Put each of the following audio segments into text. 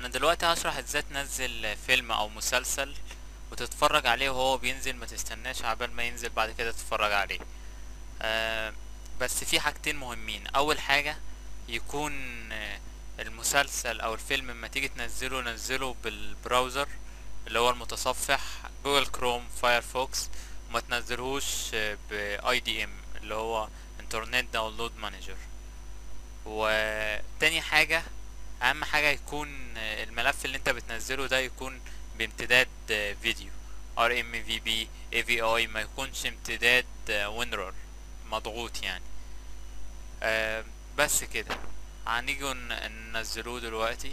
انا دلوقتي هشرح ازاي تنزل فيلم او مسلسل وتتفرج عليه وهو بينزل ما تستناش عبال ما ينزل بعد كده تتفرج عليه آه بس في حاجتين مهمين اول حاجة يكون آه، المسلسل او الفيلم لما تيجي تنزله نزله بالبراوزر اللي هو المتصفح جوجل كروم فايرفوكس وما تنزلهوش باي دي ام اللي هو انترنت داونلود مانجر وتاني حاجة اهم حاجة يكون آه، الملف اللي انت بتنزله ده يكون بامتداد آه، فيديو RMVB AVI ما يكونش امتداد وينرر مضغوط يعني آه، بس كده هنيجي ن- ننزلوه دلوقتي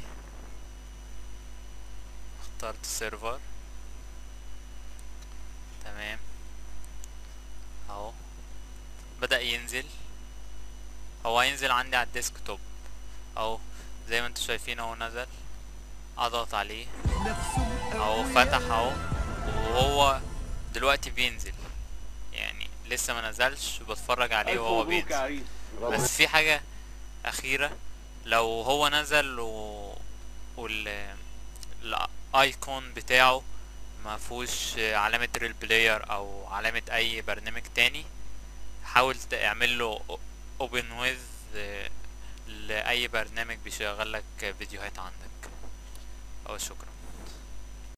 اخترت السيرفر تمام اهو بدأ ينزل هو هينزل عندي على الديسكتوب اهو زي ما انتوا شايفين اهو نزل اضغط عليه اهو فتح اهو وهو دلوقتي بينزل يعني لسه ما نزلش بتفرج عليه ألف وهو مبروك يا بينزل عريس بس في حاجة أخيرة لو هو نزل و... وال الايكون بتاعه ما فيهوش علامة ريل بلاير او علامة اي برنامج تاني حاول تعمل له open with آه، لأي برنامج بيشغل لك فيديوهات عندك او شكرا